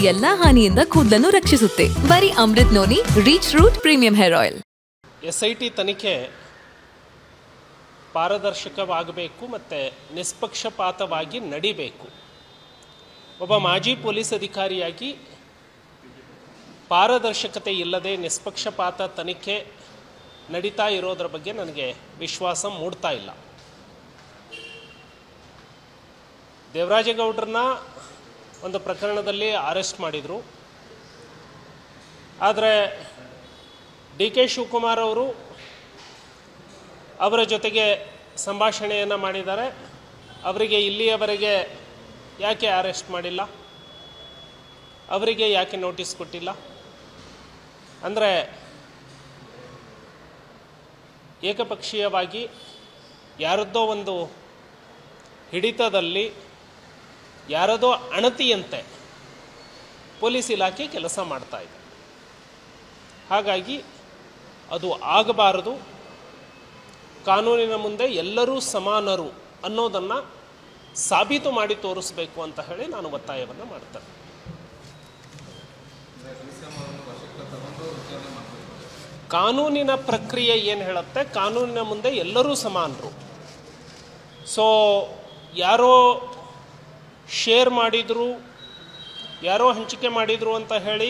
ಎಲ್ಲಾ ಹಾನಿಯಿಂದ ಕೂದಲನ್ನು ರಕ್ಷಿಸುತ್ತೆ ಬರೀ Amrut noni reach root premium hair oil S I T ತನಿಖೆ ಪಾರದರ್ಶಕವಾಗಬೇಕು ಮತ್ತು ನಿಷ್ಪಕ್ಷಪಾತವಾಗಿ ನಡಿಬೇಕು ಒಬ್ಬ ಮಾಜಿ ಪೊಲೀಸ್ ಅಧಿಕಾರಿಯಾಗಿ ಪಾರದರ್ಶಕತೆ ಇಲ್ಲದೆ ನಿಷ್ಪಕ್ಷಪಾತ ತನಿಖೆ ನಡೀತಾ ಇರೋದ್ರ ಬಗ್ಗೆ ನನಗೆ ವಿಶ್ವಾಸ ಮೂಡ್ತಾ ಇಲ್ಲ ದೇವರಾಜೇಗೌಡರನ್ನ ಒಂದು ಪ್ರಕರಣದಲ್ಲಿ ಅರೆಸ್ಟ್ ಮಾಡಿದರು ಆದರೆ ಡಿ ಕೆ ಶಿವಕುಮಾರ್ ಅವರು ಅವರ ಜೊತೆಗೆ ಸಂಭಾಷಣೆಯನ್ನು ಮಾಡಿದ್ದಾರೆ ಅವರಿಗೆ ಇಲ್ಲಿಯವರೆಗೆ ಯಾಕೆ ಅರೆಸ್ಟ್ ಮಾಡಿಲ್ಲ ಅವರಿಗೆ ಯಾಕೆ ನೋಟಿಸ್ ಕೊಟ್ಟಿಲ್ಲ ಅಂದರೆ ಏಕಪಕ್ಷೀಯವಾಗಿ ಯಾರದ್ದೋ ಒಂದು ಹಿಡಿತದಲ್ಲಿ ಯಾರದೋ ಅಣತಿಯಂತೆ ಪೊಲೀಸ್ ಇಲಾಖೆ ಕೆಲಸ ಮಾಡ್ತಾ ಇದೆ ಹಾಗಾಗಿ ಅದು ಆಗಬಾರದು ಕಾನೂನಿನ ಮುಂದೆ ಎಲ್ಲರೂ ಸಮಾನರು ಅನ್ನೋದನ್ನು ಸಾಬೀತು ಮಾಡಿ ತೋರಿಸಬೇಕು ಅಂತ ಹೇಳಿ ನಾನು ಒತ್ತಾಯವನ್ನು ಮಾಡ್ತೇನೆ ಕಾನೂನಿನ ಪ್ರಕ್ರಿಯೆ ಏನು ಹೇಳುತ್ತೆ ಕಾನೂನಿನ ಮುಂದೆ ಎಲ್ಲರೂ ಸಮಾನರು ಸೊ ಯಾರೋ ಶೇರ್ ಮಾಡಿದರು ಯಾರೋ ಹಂಚಿಕೆ ಮಾಡಿದರು ಅಂತ ಹೇಳಿ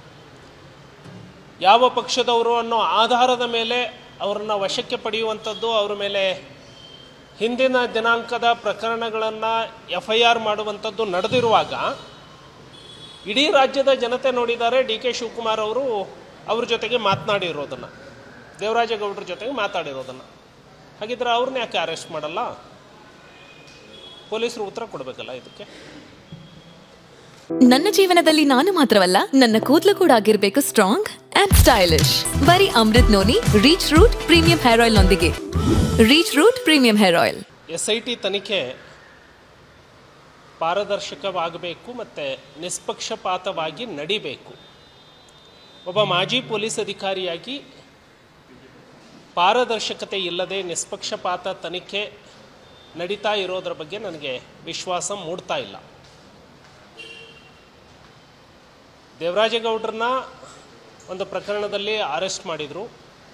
ಯಾವ ಪಕ್ಷದವರು ಅನ್ನೋ ಆಧಾರದ ಮೇಲೆ ಅವರನ್ನು ವಶಕ್ಕೆ ಪಡೆಯುವಂಥದ್ದು ಅವರ ಮೇಲೆ ಹಿಂದಿನ ದಿನಾಂಕದ ಪ್ರಕರಣಗಳನ್ನು ಎಫ್ ಐ ಆರ್ ಮಾಡುವಂಥದ್ದು ನಡೆದಿರುವಾಗ ಇಡೀ ರಾಜ್ಯದ ಜನತೆ ನೋಡಿದ್ದಾರೆ ಡಿ ಕೆ ಶಿವಕುಮಾರ್ ಅವರು ಅವ್ರ ಜೊತೆಗೆ ಮಾತನಾಡಿರೋದನ್ನು ದೇವರಾಜೇಗೌಡರ ಜೊತೆಗೆ ಮಾತಾಡಿರೋದನ್ನು ಹಾಗಿದ್ರೆ ಅವ್ರನ್ನ ಯಾಕೆ ಅರೆಸ್ಟ್ ಮಾಡಲ್ಲ ಪೊಲೀಸರು ಉತ್ತರ ಕೊಡಬೇಕಲ್ಲ ಇದಕ್ಕೆ ನನ್ನ ಜೀವನದಲ್ಲಿ ನಾನು ಮಾತ್ರವಲ್ಲ ನನ್ನ ಕೂದಲು ಕೂಡ ಆಗಿರ್ಬೇಕು ಸ್ಟ್ರಾಂಗ್ ಅಂಡ್ ಸ್ಟೈಲಿಶ್ ಬರೀ Amrut noni reach root premium hair oil ನೊಂದಿಗೆ reach root premium hair oil S I T ತನಿಖೆ ಪಾರದರ್ಶಕವಾಗಬೇಕು ಮತ್ತು ನಿಷ್ಪಕ್ಷಪಾತವಾಗಿ ನಡಿಬೇಕು ಒಬ್ಬ ಮಾಜಿ ಪೊಲೀಸ್ ಅಧಿಕಾರಿಯಾಗಿ ಪಾರದರ್ಶಕತೆ ಇಲ್ಲದೆ ನಿಷ್ಪಕ್ಷಪಾತ ತನಿಖೆ ನಡೀತಾ ಇರೋದ್ರ ಬಗ್ಗೆ ನನಗೆ ವಿಶ್ವಾಸ ಮೂಡ್ತಾ ಇಲ್ಲ ದೇವರಾಜೇಗೌಡರನ್ನ ಒಂದು ಪ್ರಕರಣದಲ್ಲಿ ಅರೆಸ್ಟ್ ಮಾಡಿದರು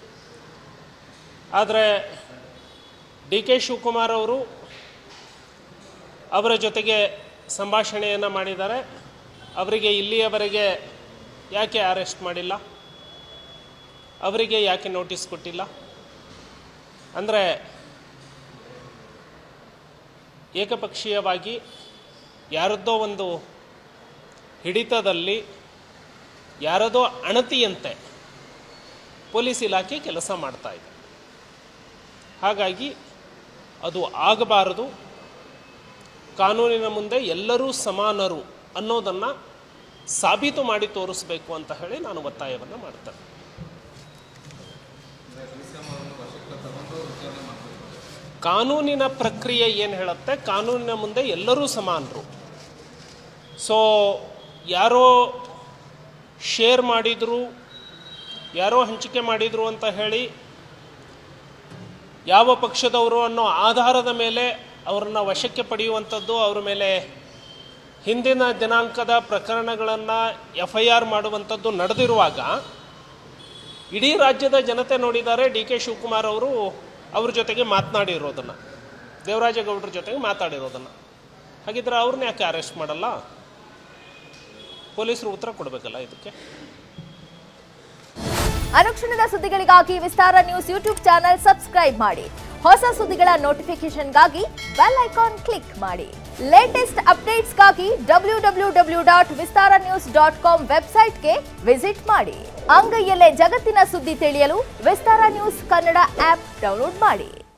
ಆದರೆ ಡಿ ಕೆ ಶಿವಕುಮಾರ್ ಅವರು ಅವರ ಜೊತೆಗೆ ಸಂಭಾಷಣೆಯನ್ನು ಮಾಡಿದ್ದಾರೆ ಅವರಿಗೆ ಇಲ್ಲಿಯವರೆಗೆ ಯಾಕೆ ಅರೆಸ್ಟ್ ಮಾಡಿಲ್ಲ ಅವರಿಗೆ ಯಾಕೆ ನೋಟಿಸ್ ಕೊಟ್ಟಿಲ್ಲ ಅಂದರೆ ಏಕಪಕ್ಷೀಯವಾಗಿ ಯಾರದ್ದೋ ಒಂದು ಹಿಡಿತದಲ್ಲಿ ಯಾರದೋ ಅಣತಿಯಂತೆ ಪೊಲೀಸ್ ಇಲಾಖೆ ಕೆಲಸ ಮಾಡ್ತಾ ಇದೆ ಹಾಗಾಗಿ ಅದು ಆಗಬಾರದು ಕಾನೂನಿನ ಮುಂದೆ ಎಲ್ಲರೂ ಸಮಾನರು ಅನ್ನೋದನ್ನು ಸಾಬೀತು ಮಾಡಿ ತೋರಿಸಬೇಕು ಅಂತ ಹೇಳಿ ನಾನು ಒತ್ತಾಯವನ್ನು ಮಾಡ್ತೇನೆ ಕಾನೂನಿನ ಪ್ರಕ್ರಿಯೆ ಏನು ಹೇಳುತ್ತೆ ಕಾನೂನಿನ ಮುಂದೆ ಎಲ್ಲರೂ ಸಮಾನರು ಸೊ ಯಾರೋ ಶೇರ್ ಮಾಡಿದರು ಯಾರೋ ಹಂಚಿಕೆ ಮಾಡಿದರು ಅಂತ ಹೇಳಿ ಯಾವ ಪಕ್ಷದವರು ಅನ್ನೋ ಆಧಾರದ ಮೇಲೆ ಅವರನ್ನು ವಶಕ್ಕೆ ಪಡೆಯುವಂಥದ್ದು ಅವರ ಮೇಲೆ ಹಿಂದಿನ ದಿನಾಂಕದ ಪ್ರಕರಣಗಳನ್ನು ಎಫ್ ಐ ಆರ್ ಮಾಡುವಂಥದ್ದು ನಡೆದಿರುವಾಗ ಇಡೀ ರಾಜ್ಯದ ಜನತೆ ನೋಡಿದ್ದಾರೆ ಡಿ ಕೆ ಶಿವಕುಮಾರ್ ಅವರು ಅವ್ರ ಜೊತೆಗೆ ಮಾತನಾಡಿರೋದನ್ನು ದೇವರಾಜೇಗೌಡರ ಜೊತೆಗೆ ಮಾತಾಡಿರೋದನ್ನು ಹಾಗಿದ್ರೆ ಅವ್ರನ್ನ ಯಾಕೆ ಅರೆಸ್ಟ್ ಮಾಡಲ್ಲ ಪೊಲೀಸರು ಉತ್ತರ ಕೊಡಬೇಕಲ್ಲ ಇದಕ್ಕೆ ಅನುಕ್ಷಣದ ಸುದ್ದಿಗಳಿಗಾಗಿ Vistara news YouTube channel subscribe ಮಾಡಿ ಹೊಸ ಸುದ್ದಿಗಳ ನೋಟಿಫಿಕೇಶನ್ಗಾಗಿ ಬೆಲ್ ಐಕಾನ್ ಕ್ಲಿಕ್ ಮಾಡಿ ಲೇಟೆಸ್ಟ್ ಅಪ್ಡೇಟ್ಸ್ಗಾಗಿ W W W dot Vistara news dot com ವೆಬ್ಸೈಟ್ಗೆ ವಿಸಿಟ್ ಮಾಡಿ ಅಂಗೈಯಲ್ಲೇ ಜಗತ್ತಿನ ಸುದ್ದಿ ತಿಳಿಯಲು Vistara news Kannada app download ಮಾಡಿ